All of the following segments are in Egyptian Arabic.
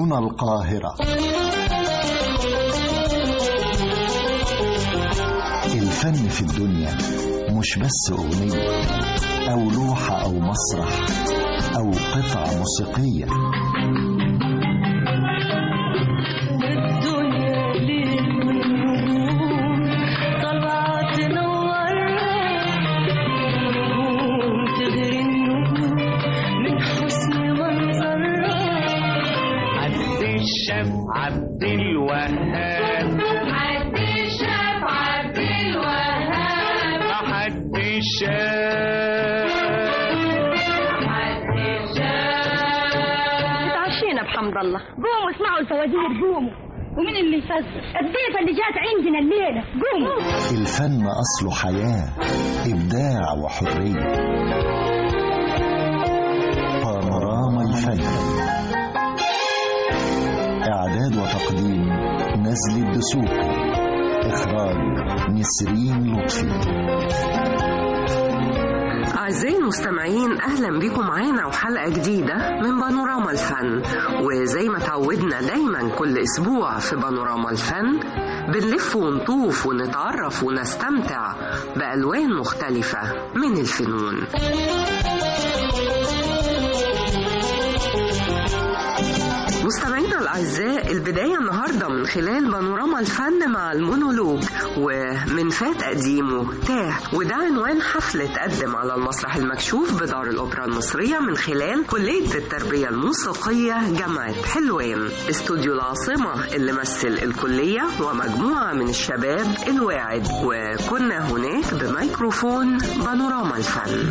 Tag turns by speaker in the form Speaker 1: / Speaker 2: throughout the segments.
Speaker 1: هنا القاهرة الفن في الدنيا مش بس أغنية أو لوحة أو مسرح أو قطعة موسيقية
Speaker 2: الدنيا ليل ونجوم طالعة تنورنا نجوم تغري النجوم من حسن منظرها
Speaker 3: عبد الشاف عبد الوهاب
Speaker 2: عبد الشاف عبد الوهاب
Speaker 3: حد الشاف
Speaker 2: عبد الشاف
Speaker 4: اتعشينا بحمد الله قوموا اسمعوا الفوازير قوموا ومين اللي يفزر الضيفة اللي جات عندنا الليلة قوموا
Speaker 1: الفن أصله حياة إبداع وحرية بانوراما الفن إعداد وتقديم نزل الدسوقي إخراج نسرين لطفي
Speaker 5: أعزائي المستمعين أهلا بكم معانا وحلقة جديدة من بانوراما الفن وزي ما تعودنا دايما كل أسبوع في بانوراما الفن بنلف ونطوف ونتعرف ونستمتع بألوان مختلفة من الفنون مستمعينا الأعزاء البداية النهاردة من خلال بانوراما الفن مع المونولوج ومن فات قديمه تاه وده عنوان حفلة تقدم على المسرح المكشوف بدار الأوبرا المصرية من خلال كلية التربية الموسيقية جامعة حلوان استوديو العاصمة اللي مثل الكلية ومجموعة من الشباب الواعد وكنا هناك بميكروفون بانوراما الفن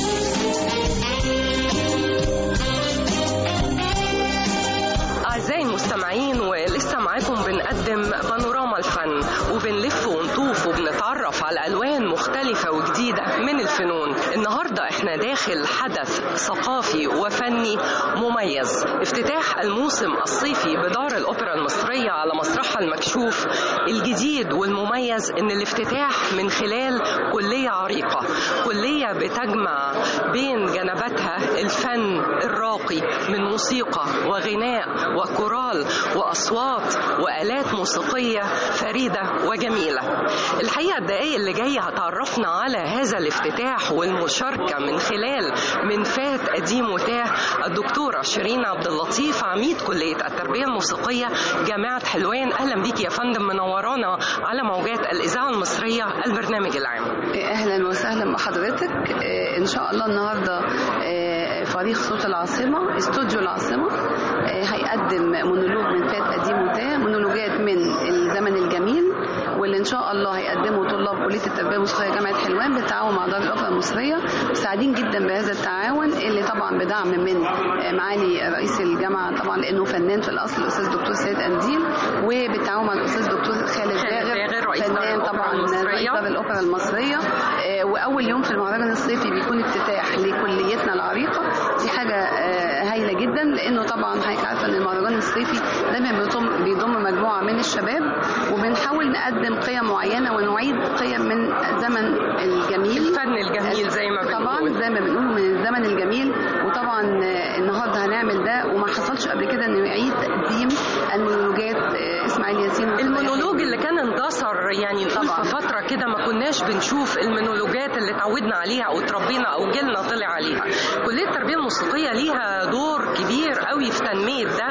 Speaker 5: أعزائي المستمعين ولسه معاكم بنقدم بانوراما الفن وبنلف ونطوف وبنتعرف على ألوان مختلفة وجديدة من الفنون النهاردة احنا داخل حدث ثقافي وفني مميز افتتاح الموسم الصيفي بدار الأوبرا المصرية على مسرحها المكشوف الجديد والمميز ان الافتتاح من خلال كلية عريقة كلية بتجمع بين جنباتها الفن الراقي من موسيقى وغناء وكورال وأصوات وآلات موسيقية فريدة وجميلة الحقيقة الدقايق اللي جاية هتعرفنا على هذا الافتتاح والمشاركة من خلال من فات قديم وتاه الدكتورة شيرين عبد اللطيف عميد كلية التربية الموسيقية جامعة حلوان أهلا بيك يا فندم منورانا على موجات الإذاعة المصرية البرنامج العام
Speaker 6: اهلا وسهلا بحضرتك آه، ان شاء الله النهارده آه، فريق صوت العاصمه استوديو العاصمه آه، هيقدم مونولوج من فات قديم وتاه مونولوجات من الزمن الجميل واللي ان شاء الله هيقدمه طلاب كليه التربيه الموسيقيه جامعه حلوان بالتعاون مع دار الاوبرا المصريه سعيدين جدا بهذا التعاون اللي طبعا بدعم من آه، معالي رئيس الجامعه طبعا لانه فنان في الاصل الاستاذ دكتور سيد قنديل وبالتعاون مع الاستاذ دكتور خالد
Speaker 5: خالد
Speaker 6: باغر
Speaker 5: باغر، رئيس دار
Speaker 6: فنان
Speaker 5: الأوبرا
Speaker 6: طبعا
Speaker 5: المصرية.
Speaker 6: رئيس دار الاوبرا المصريه آه، واول يوم في المهرجان الصيفي بيكون افتتاح لكليتنا العريقه دي حاجه آه، هايله جدا لانه طبعا حضرتك عارفه ان المهرجان الصيفي دايما بيضم بيضم مجموعه من الشباب وبنحاول نقدم قيم معينه ونعيد قيم من الزمن الجميل
Speaker 5: الفن الجميل زي ما
Speaker 6: طبعا
Speaker 5: بنقول
Speaker 6: زي ما بنقول من الزمن الجميل وطبعا آه، النهارده هنعمل ده وما حصلش قبل كده انه يعيد تقديم المونولوجات آه، اسماعيل ياسين
Speaker 5: المونولوج اللي كان اندثر يعني نقول
Speaker 6: طبعاً.
Speaker 5: في فتره كده ما كناش بنشوف المونولوجات اللي اتعودنا عليها او اتربينا او جيلنا طلع عليها كليه التربيه الموسيقيه ليها دور كبير قوي في تنميه ده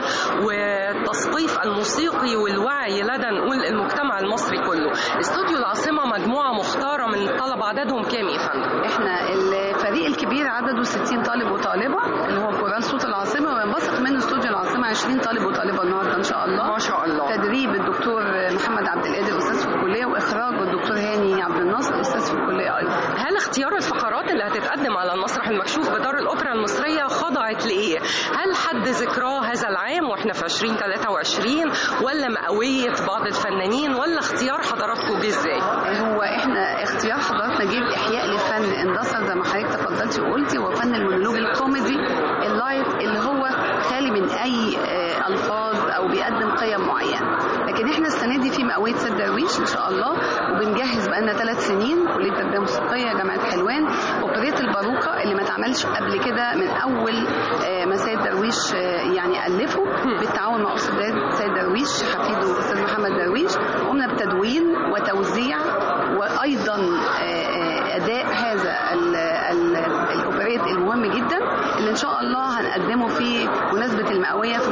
Speaker 5: والتثقيف الموسيقي والوعي لدى نقول المجتمع المصري كله استوديو العاصمه مجموعه مختاره من الطلبه عددهم كام يا فندم
Speaker 6: احنا الفريق الكبير عدده 60 طالب وطالبه اللي هو كورال صوت العاصمه وينبثق منه استوديو العاصمه 20 طالب وطالبه النهارده ان شاء الله
Speaker 5: ما شاء الله
Speaker 6: تدريب الدكتور محمد عبد القادر استاذ في الكليه واخراج الدكتور هاني عبد الناصر استاذ في الكليه ايضا
Speaker 5: هل اختيار الفقرات اللي هتتقدم على المسرح المكشوف بدار الأوبرا المصرية خضعت لإيه؟ هل حد ذكراه هذا العام وإحنا في 2023 ولا مئوية بعض الفنانين ولا اختيار حضراتكم جه إزاي؟
Speaker 6: هو احنا اختيار حضراتنا جه احياء لفن اندثر زي ما حضرتك تفضلتي وقلتي هو فن المونولوج الكوميدي اللايت اللي هو خالي من اي آه، الفاظ او بيقدم قيم معينه لكن احنا السنه دي في مئويه سد درويش ان شاء الله وبنجهز بقالنا ثلاث سنين كليه التربيه الموسيقيه جامعه حلوان اوبريت الباروكه اللي ما اتعملش قبل كده من اول آه، ما سيد درويش آه، يعني الفه بالتعاون مع استاذ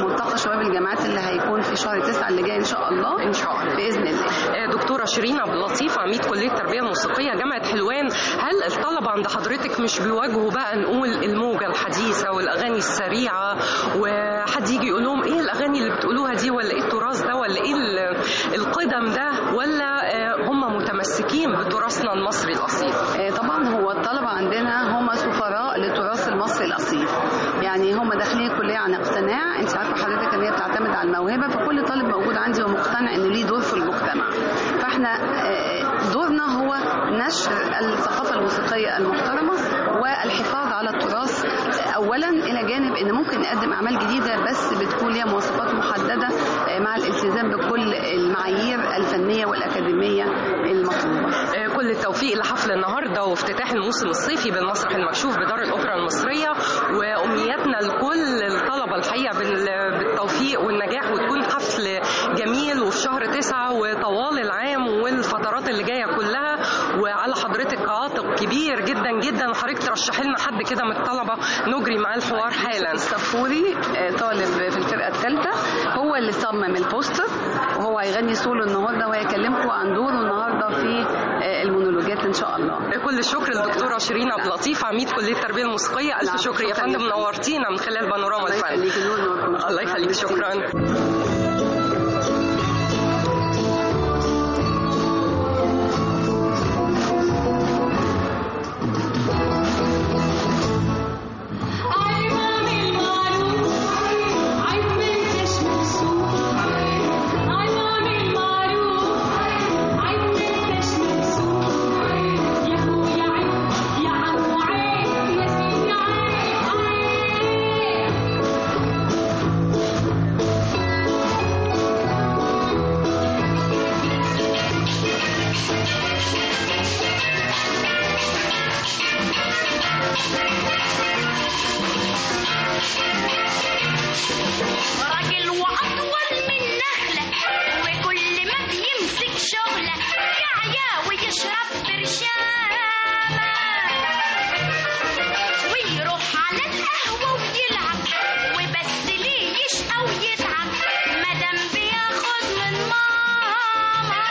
Speaker 6: ملتقى شباب الجامعات اللي هيكون في شهر تسعة اللي جاي ان شاء الله
Speaker 5: ان شاء الله
Speaker 6: باذن الله
Speaker 5: آه، دكتورة شيرين عبد اللطيف عميد كلية التربية الموسيقية جامعة حلوان هل الطلبة عند حضرتك مش بيواجهوا بقى نقول الموجة الحديثة والأغاني السريعة وحد يجي يقول لهم إيه الأغاني اللي بتقولوها دي ولا إيه التراث ده ولا إيه ال- القدم ده ولا آه، هم متمسكين بتراثنا المصري الأصيل
Speaker 6: آه، طبعا هو الطلبة عندنا هم سفراء للتراث المصري الأصيل يعني هم داخلين الكلية عن اقتناع انت عارفة حضرتك ان هي بتعتمد على الموهبة فكل طالب موجود عندي هو مقتنع انه ليه دور في المجتمع فاحنا آه، دورنا هو نشر الثقافة الموسيقية المحترمة والحفاظ على التراث آه، اولا الى جانب ان ممكن نقدم اعمال جديدة بس بتكون ليها مواصفات محددة آه، مع الالتزام بكل المعايير الفنية والأكاديمية المطلوبة
Speaker 5: آه، كل التوفيق لحفل النهارده وافتتاح الموسم الصيفي بالمسرح المكشوف بدار الاوبرا المصريه وامنياتنا لكل الطلبه الحقيقه بال- بالتوفيق والنجاح وتكون حفل جميل وفي شهر تسعة وطوال العام والفترات اللي جايه كلها وعلى حضرتك عاتق كبير جدا جدا وحضرتك ترشحي لنا حد كده من الطلبه نجري معاه الحوار حالا
Speaker 6: الصفوري آه، طالب في الفرقة الثالثة هو اللي صمم البوستر وهو هيغني سولو النهارده وهيكلمكم عن دوره النهارده في آه، المونولوجات ان شاء الله
Speaker 5: كل الشكر للدكتوره شيرين عبد اللطيف عميد كليه التربيه الموسيقيه الف
Speaker 6: نعم،
Speaker 5: شكر يا
Speaker 6: شكراً
Speaker 5: فندم
Speaker 6: لك.
Speaker 5: نورتينا من خلال بانوراما
Speaker 6: الله
Speaker 5: الفن
Speaker 6: يخليك نور نوركم
Speaker 5: الله يخليك شكرا
Speaker 2: عيب اعمل معروف عيب منتش مكسوف عيب اعمل معروف عيب منتش مكسوف يا اخويا عيب يا عمو عيب يا سيدي عيب عيب راجل واطول من نخله وكل ما بيمسك شغله يعيا ويشرب برشامه ويروح على القهوه ويلعب وبس ليه يشقى ويتعب مادام بياخد من ماما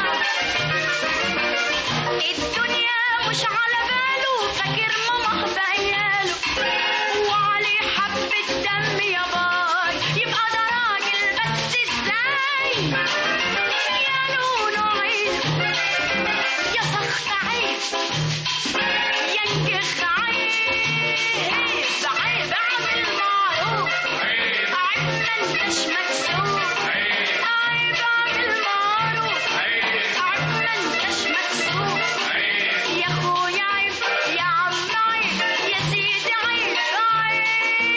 Speaker 2: الدنيا مش على باله فاكر ماما بقياله وعليه حبة دم يا باي يبقى ده راجل بس ازاي يا نونو عيب يا سخط عيب يا نجخ عيب عيب اعمل معروف عيب ما انتش مكسوف عيب اعمل معروف عيب ما انتش مكسوف يا اخويا عيب يا عم عيب يا سيدي عيب عيب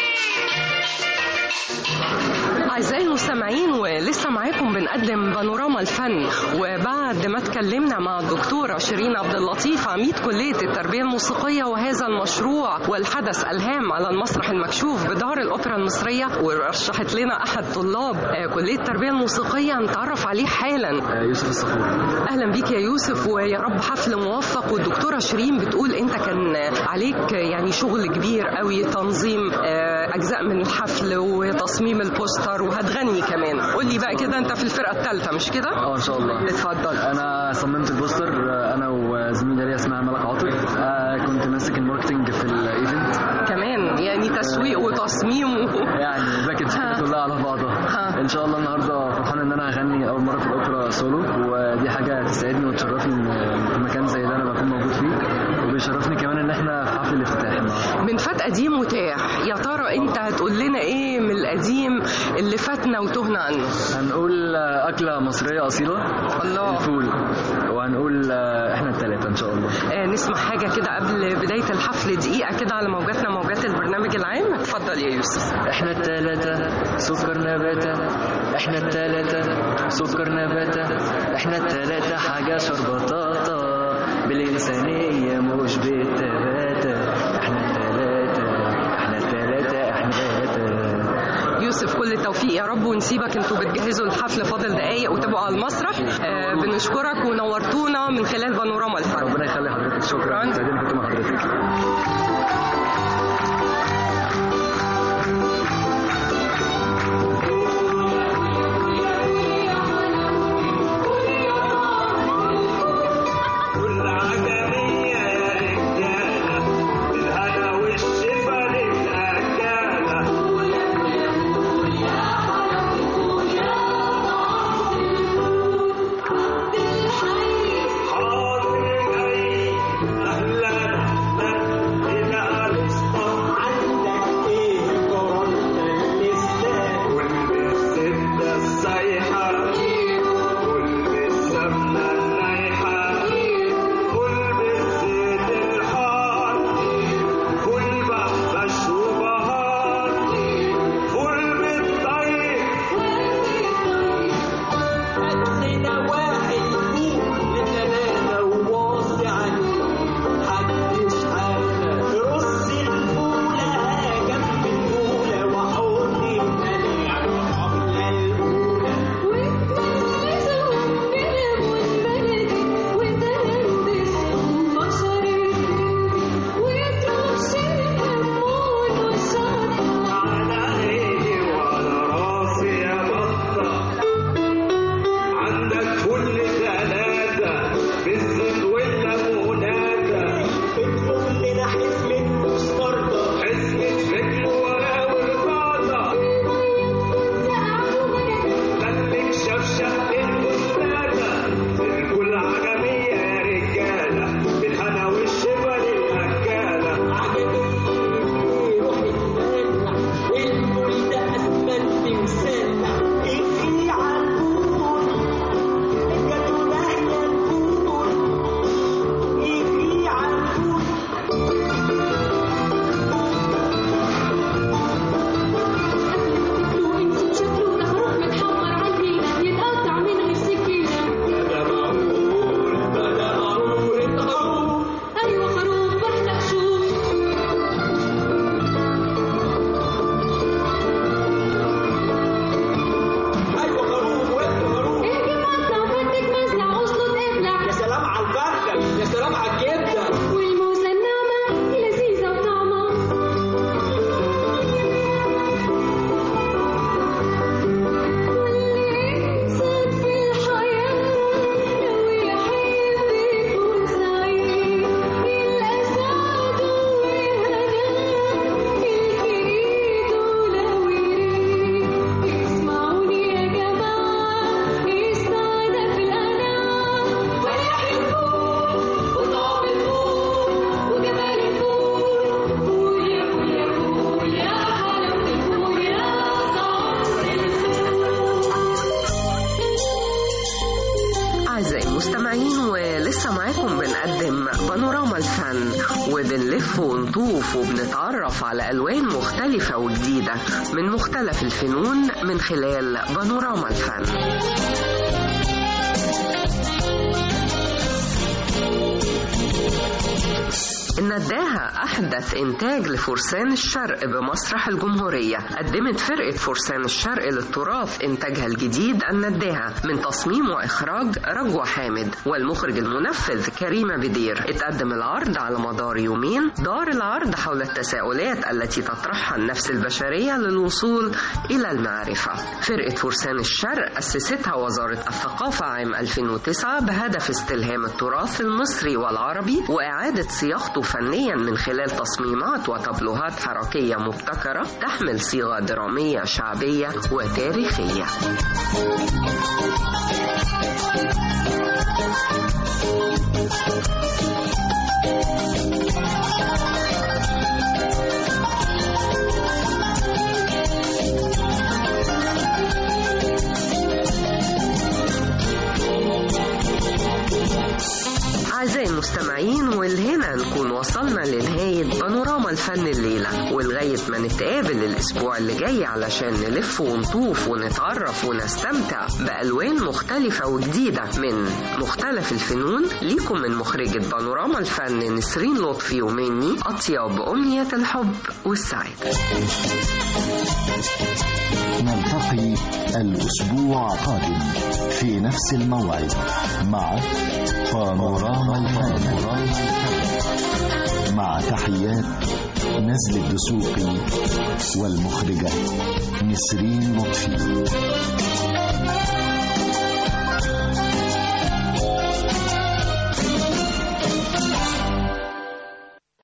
Speaker 5: أعزائي المستمعين ولسه معاكم بنقدم بانوراما الفن وبعد ما اتكلمنا مع الدكتورة شيرين عبد اللطيف عميد كلية التربية الموسيقية وهذا المشروع والحدث ألهام على المسرح المكشوف بدار الأوبرا المصرية ورشحت لنا أحد طلاب آه، كلية التربية الموسيقية نتعرف عليه حالا
Speaker 7: يوسف الصخور
Speaker 5: اهلا بيك يا يوسف ويا رب حفل موفق والدكتوره شيرين بتقول انت كان عليك يعني شغل كبير قوي تنظيم آه، اجزاء من الحفل وتصميم البوستر وهتغني كمان قول لي بقى كده انت في الفرقه الثالثه مش كده
Speaker 7: اه ان شاء الله
Speaker 5: اتفضل
Speaker 7: انا صممت البوستر آه، انا وزميلي ليا اسمها ملك عاطف آه، كنت ماسك الماركتنج في الايفنت
Speaker 5: كمان يعني تسويق وتصميم و...
Speaker 7: يعني باكج كده كلها على بعضها
Speaker 5: ها.
Speaker 7: ان شاء الله النهارده فرحان ان انا هغني اول مره في الاوبرا سولو ودي حاجه تسعدني وتشرفني ان في مكان زي ده انا بكون موجود فيه وبيشرفني كمان ان احنا في حفل الافتتاح النهارده
Speaker 5: من فات قديم وتاح يا ترى انت هتقول لنا ايه من القديم اللي فاتنا وتهنا عنه
Speaker 7: هنقول آه، اكله مصريه اصيله
Speaker 5: الله.
Speaker 7: الفول وهنقول آه، احنا الثلاثه ان شاء الله
Speaker 5: آه، نسمع حاجة كده قبل بداية الحفل دقيقة كده على موجاتنا موجات البرنامج العام اتفضل يا يوسف
Speaker 7: احنا التلاتة سكر نباتة احنا التلاتة سكر نباتة احنا التلاتة حاجة شربطاطة بالإنسانية مش بالتلاتة احنا التلاتة احنا التلاتة احنا التلاتة
Speaker 5: يوسف كل التوفيق يا رب ونسيبك انتوا بتجهزوا الحفل فاضل دقايق وتبقوا على المسرح آه بنشكرك ونورتونا من خلال بانوراما الفن
Speaker 7: ربنا يخلي حضرتك شكرا
Speaker 5: شكراً.
Speaker 7: سعيدين كنت مع حضرتك
Speaker 5: مستمعين ولسه معاكم بنقدم بانوراما الفن وبنلف ونطوف وبنتعرف على ألوان مختلفة وجديدة من مختلف الفنون من خلال بانوراما الفن النداهة أحدث إنتاج لفرسان الشرق بمسرح الجمهورية قدمت فرقة فرسان الشرق للتراث إنتاجها الجديد النداهة من تصميم وإخراج رجوة حامد والمخرج المنفذ كريمة بدير اتقدم العرض على مدار يومين دار العرض حول التساؤلات التي تطرحها النفس البشرية للوصول إلى المعرفة فرقة فرسان الشرق أسستها وزارة الثقافة عام 2009 بهدف استلهام التراث المصري والعربي وإعادة صياغته فنيا من خلال تصميمات وتابلوهات حركية مبتكرة تحمل صيغة درامية شعبية وتاريخية أعزائي المستمعين والهنا نكون وصلنا لنهاية بانوراما الفن الليلة ولغاية ما نتقابل الأسبوع اللي جاي علشان نلف ونطوف ونتعرف ونستمتع بألوان مختلفة وجديدة من مختلف الفنون ليكم من مخرجة بانوراما الفن نسرين لطفي ومني أطيب أمنية الحب والسعادة
Speaker 1: نلتقي الأسبوع القادم في نفس الموعد مع بانوراما الفن مع تحيات نزل الدسوقي والمخرجة نسرين لطفي